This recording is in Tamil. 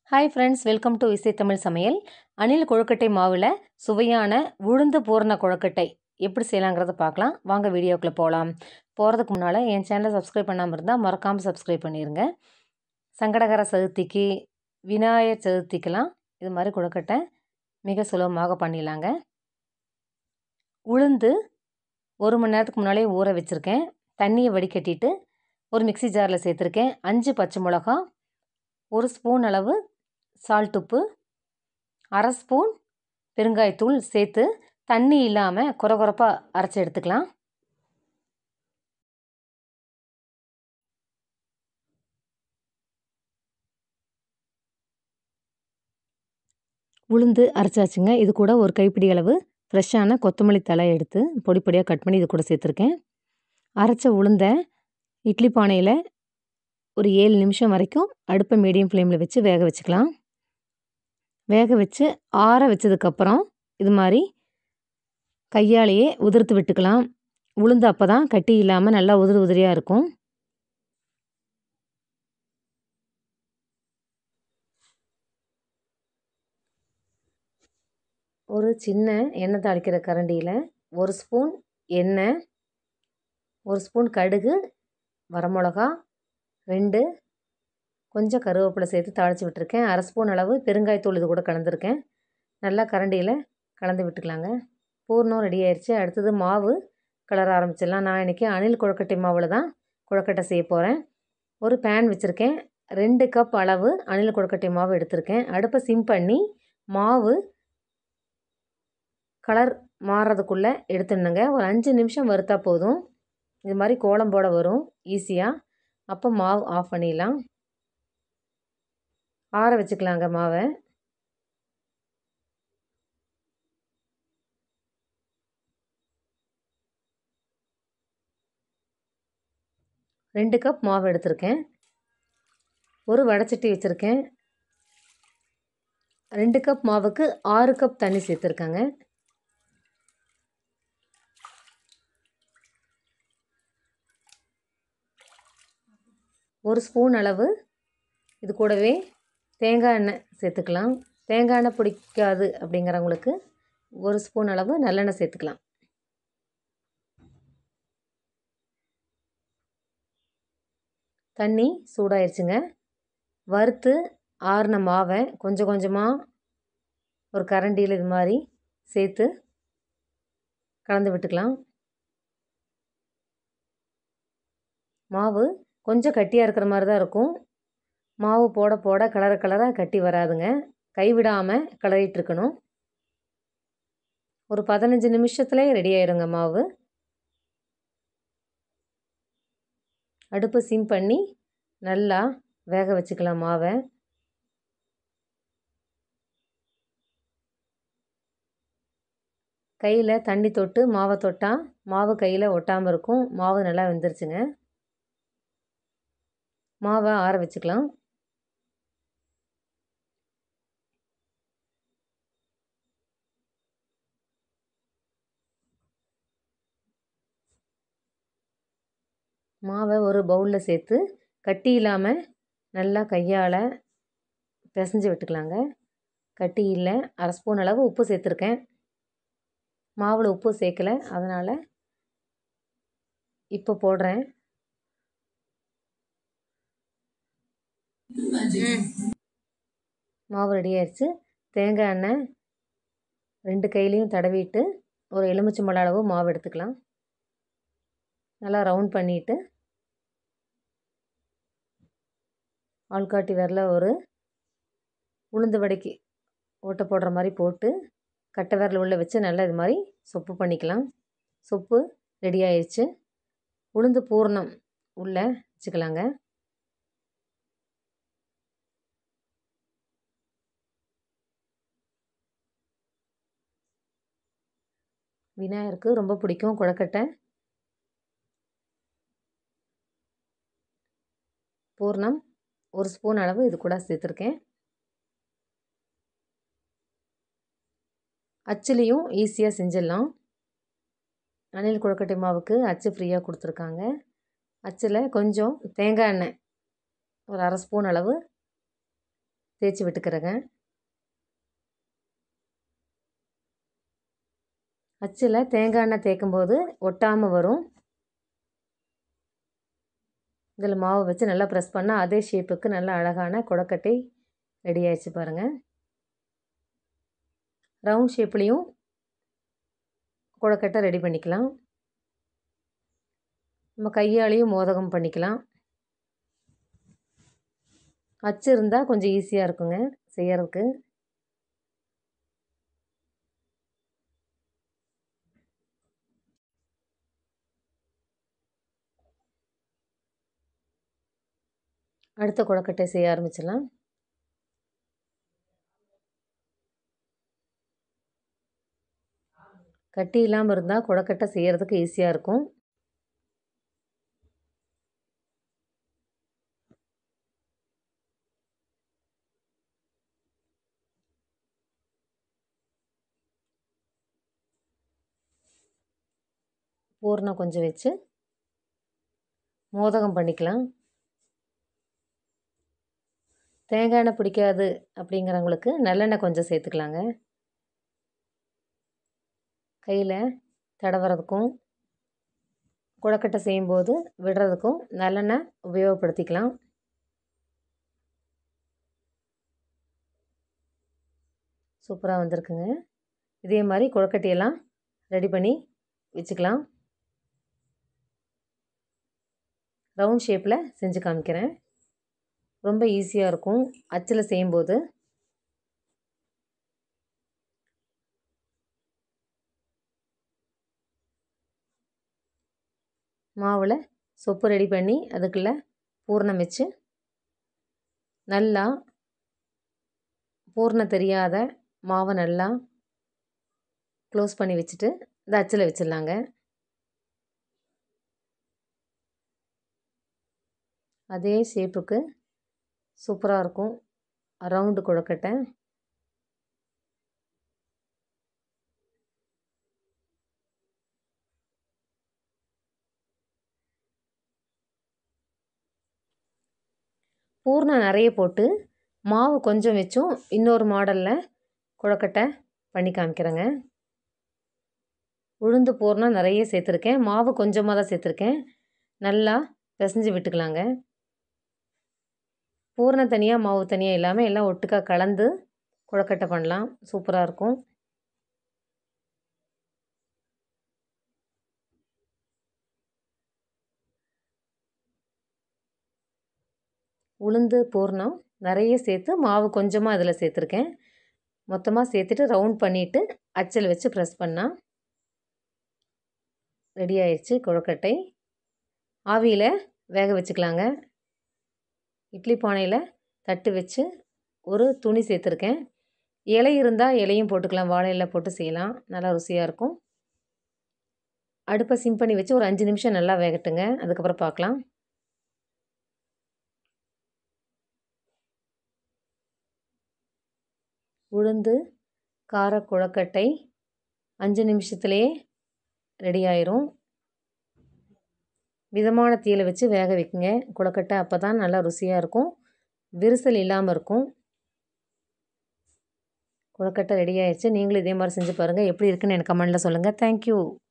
ஹாய் ஃப்ரெண்ட்ஸ் வெல்கம் டு இசை தமிழ் சமையல் அணில் கொழுக்கட்டை மாவில் சுவையான உளுந்து பூரண கொழுக்கட்டை எப்படி செய்யலாங்கிறத பார்க்கலாம் வாங்க வீடியோக்குள்ளே போகலாம் போகிறதுக்கு முன்னால் என் சேனலை சப்ஸ்கிரைப் பண்ணாமல் இருந்தால் மறக்காமல் சப்ஸ்கிரைப் பண்ணிடுங்க சங்கடகர சதுர்த்திக்கு விநாயகர் சதுர்த்திக்கெலாம் இது மாதிரி கொழுக்கட்டை மிக சுலபமாக பண்ணிடலாங்க உளுந்து ஒரு மணி நேரத்துக்கு முன்னாலே ஊற வச்சுருக்கேன் தண்ணியை வடிகட்டிட்டு ஒரு மிக்சி ஜாரில் சேர்த்துருக்கேன் அஞ்சு பச்சை மிளகா ஒரு ஸ்பூன் அளவு சால்ட் உப்பு அரை ஸ்பூன் பெருங்காயத்தூள் சேர்த்து தண்ணி இல்லாமல் குறகுறப்பாக அரைச்சி எடுத்துக்கலாம் உளுந்து அரைச்சாச்சுங்க இது கூட ஒரு கைப்பிடி அளவு ஃப்ரெஷ்ஷான கொத்தமல்லி தலை எடுத்து பொடி பொடியாக கட் பண்ணி இது கூட சேர்த்துருக்கேன் அரைச்ச உளுந்தை இட்லி பானையில் ஒரு ஏழு நிமிஷம் வரைக்கும் அடுப்பை மீடியம் ஃப்ளேமில் வச்சு வேக வச்சுக்கலாம் வேக வச்சு ஆற வச்சதுக்கப்புறம் இது மாதிரி கையாலேயே உதிர்த்து விட்டுக்கலாம் உளுந்து அப்போ தான் கட்டி இல்லாமல் நல்லா உதிரி உதிரியாக இருக்கும் ஒரு சின்ன எண்ணெய் தாளிக்கிற கரண்டியில் ஒரு ஸ்பூன் எண்ணெய் ஒரு ஸ்பூன் கடுகு வரமிளகா ரெண்டு கொஞ்சம் கருவேப்பிலை சேர்த்து தாளித்து விட்டுருக்கேன் அரை ஸ்பூன் அளவு பெருங்காயத்தூள் இது கூட கலந்துருக்கேன் நல்லா கரண்டியில் கலந்து விட்டுக்கலாங்க பூர்ணம் ரெடி ஆயிடுச்சு அடுத்தது மாவு கலர ஆரம்பிச்சிடலாம் நான் இன்றைக்கி அணில் கொழுக்கட்டை மாவில் தான் கொழுக்கட்டை செய்ய போகிறேன் ஒரு பேன் வச்சுருக்கேன் ரெண்டு கப் அளவு அணில் கொழுக்கட்டை மாவு எடுத்திருக்கேன் அடுப்பை சிம் பண்ணி மாவு கலர் மாறுறதுக்குள்ளே எடுத்துடணுங்க ஒரு அஞ்சு நிமிஷம் வறுத்தா போதும் இது மாதிரி கோலம் போட வரும் ஈஸியாக அப்போ மாவு ஆஃப் பண்ணிடலாம் ஆற வச்சுக்கலாங்க மாவை ரெண்டு கப் மாவு எடுத்திருக்கேன் ஒரு வடைச்சட்டி வச்சுருக்கேன் ரெண்டு கப் மாவுக்கு ஆறு கப் தண்ணி சேர்த்துருக்காங்க ஒரு ஸ்பூன் அளவு இது கூடவே தேங்காய் எண்ணெய் சேர்த்துக்கலாம் தேங்காய் எண்ணெய் பிடிக்காது அப்படிங்கிறவங்களுக்கு ஒரு ஸ்பூன் அளவு நல்லெண்ணெய் சேர்த்துக்கலாம் தண்ணி சூடாயிருச்சுங்க வறுத்து ஆறின மாவை கொஞ்சம் கொஞ்சமாக ஒரு கரண்டியில் இது மாதிரி சேர்த்து கலந்து விட்டுக்கலாம் மாவு கொஞ்சம் கட்டியாக இருக்கிற மாதிரி தான் இருக்கும் மாவு போட போட கலர கலராக கட்டி வராதுங்க கைவிடாமல் கிளறிட்டுருக்கணும் ஒரு பதினஞ்சு நிமிஷத்துலேயே ரெடி ஆயிருங்க மாவு அடுப்பு சிம் பண்ணி நல்லா வேக வச்சுக்கலாம் மாவை கையில் தண்ணி தொட்டு மாவை தொட்டால் மாவு கையில் ஒட்டாமல் இருக்கும் மாவு நல்லா வெந்துருச்சுங்க மாவை ஆற வச்சுக்கலாம் மாவை ஒரு பவுலில் சேர்த்து கட்டி இல்லாமல் நல்லா கையால் பிசைஞ்சு விட்டுக்கலாங்க கட்டி இல்லை அரை ஸ்பூன் அளவு உப்பு சேர்த்துருக்கேன் மாவில் உப்பு சேர்க்கலை அதனால் இப்போ போடுறேன் மாவு ரெடி ஆயிடுச்சு தேங்காய் எண்ணெய் ரெண்டு கையிலையும் தடவிட்டு ஒரு எலுமிச்சம்பழ அளவு மாவு எடுத்துக்கலாம் நல்லா ரவுண்ட் பண்ணிவிட்டு ஆள்காட்டி விரல ஒரு உளுந்து வடைக்கு ஓட்டை போடுற மாதிரி போட்டு கட்டை விரல் உள்ள வச்சு நல்லா இது மாதிரி சொப்பு பண்ணிக்கலாம் சொப்பு ரெடி ஆயிடுச்சு உளுந்து பூர்ணம் உள்ளே வச்சுக்கலாங்க விநாயகருக்கு ரொம்ப பிடிக்கும் கொழக்கட்டை பூர்ணம் ஒரு ஸ்பூன் அளவு இது கூட சேர்த்துருக்கேன் அச்சுலேயும் ஈஸியாக செஞ்சிடலாம் அணில் கொழுக்கட்டை மாவுக்கு அச்சு ஃப்ரீயாக கொடுத்துருக்காங்க அச்சில் கொஞ்சம் தேங்காய் எண்ணெய் ஒரு அரை ஸ்பூன் அளவு தேய்ச்சி விட்டுக்கிறேங்க அச்சில் தேங்காய் எண்ணெய் தேய்க்கும்போது ஒட்டாமல் வரும் இதில் மாவு வச்சு நல்லா ப்ரெஸ் பண்ணால் அதே ஷேப்புக்கு நல்ல அழகான கொடக்கட்டை ரெடி ஆயிடுச்சு பாருங்கள் ரவுண்ட் ஷேப்லேயும் கொடக்கட்டை ரெடி பண்ணிக்கலாம் நம்ம கையாலேயும் மோதகம் பண்ணிக்கலாம் அச்சு இருந்தால் கொஞ்சம் ஈஸியாக இருக்குங்க செய்யறதுக்கு அடுத்த கொழக்கட்டை செய்ய ஆரம்பிச்சிடலாம் கட்டி இல்லாமல் இருந்தால் கொழக்கட்டை செய்கிறதுக்கு ஈஸியாக இருக்கும் பூர்ணம் கொஞ்சம் வச்சு மோதகம் பண்ணிக்கலாம் தேங்காய் எண்ணெய் பிடிக்காது அப்படிங்கிறவங்களுக்கு நல்லெண்ணெய் கொஞ்சம் சேர்த்துக்கலாங்க கையில் தடவுறதுக்கும் கொழக்கட்டை செய்யும்போது விடுறதுக்கும் நல்லெண்ணெய் உபயோகப்படுத்திக்கலாம் சூப்பராக வந்திருக்குங்க இதே மாதிரி கொழக்கட்டையெல்லாம் ரெடி பண்ணி வச்சுக்கலாம் ரவுண்ட் ஷேப்பில் செஞ்சு காமிக்கிறேன் ரொம்ப ஈஸியாக இருக்கும் அச்சில் செய்யும்போது மாவில் சொப்பு ரெடி பண்ணி அதுக்குள்ளே பூர்ணம் வச்சு நல்லா பூர்ணம் தெரியாத மாவை நல்லா க்ளோஸ் பண்ணி வச்சுட்டு இந்த அச்சில் வச்சிடலாங்க அதே ஷேப்புக்கு சூப்பராக இருக்கும் ரவுண்டு கொழுக்கட்டை பூர்ணம் நிறைய போட்டு மாவு கொஞ்சம் வச்சும் இன்னொரு மாடலில் கொழக்கட்டை பண்ணி காமிக்கிறேங்க உளுந்து பூர்ணம் நிறைய சேர்த்துருக்கேன் மாவு கொஞ்சமாக தான் சேர்த்துருக்கேன் நல்லா பிசைஞ்சு விட்டுக்கலாங்க பூர்ணம் தனியாக மாவு தனியாக இல்லாமல் எல்லாம் ஒட்டுக்கா கலந்து கொழக்கட்டை பண்ணலாம் சூப்பராக இருக்கும் உளுந்து பூர்ணம் நிறைய சேர்த்து மாவு கொஞ்சமாக அதில் சேர்த்துருக்கேன் மொத்தமாக சேர்த்துட்டு ரவுண்ட் பண்ணிவிட்டு அச்சல் வச்சு ப்ரெஸ் பண்ணால் ரெடி ஆயிடுச்சு கொழுக்கட்டை ஆவியில் வேக வச்சுக்கலாங்க இட்லி பானையில் தட்டு வச்சு ஒரு துணி சேர்த்துருக்கேன் இலை இருந்தால் இலையும் போட்டுக்கலாம் வாழை இலை போட்டு செய்யலாம் நல்லா ருசியாக இருக்கும் அடுப்பை சிம் பண்ணி வச்சு ஒரு அஞ்சு நிமிஷம் நல்லா வேகட்டுங்க அதுக்கப்புறம் பார்க்கலாம் உளுந்து கார கொழக்கட்டை அஞ்சு நிமிஷத்துலேயே ரெடி ஆயிரும் மிதமான தீயில் வச்சு வேக வைக்குங்க கொழக்கட்டை அப்போ தான் நல்லா ருசியாக இருக்கும் விரிசல் இல்லாமல் இருக்கும் கொழக்கட்டை ரெடி ஆயிடுச்சு நீங்களும் இதே மாதிரி செஞ்சு பாருங்கள் எப்படி இருக்குன்னு எனக்கு கமெண்டில் சொல்லுங்கள் தேங்க்யூ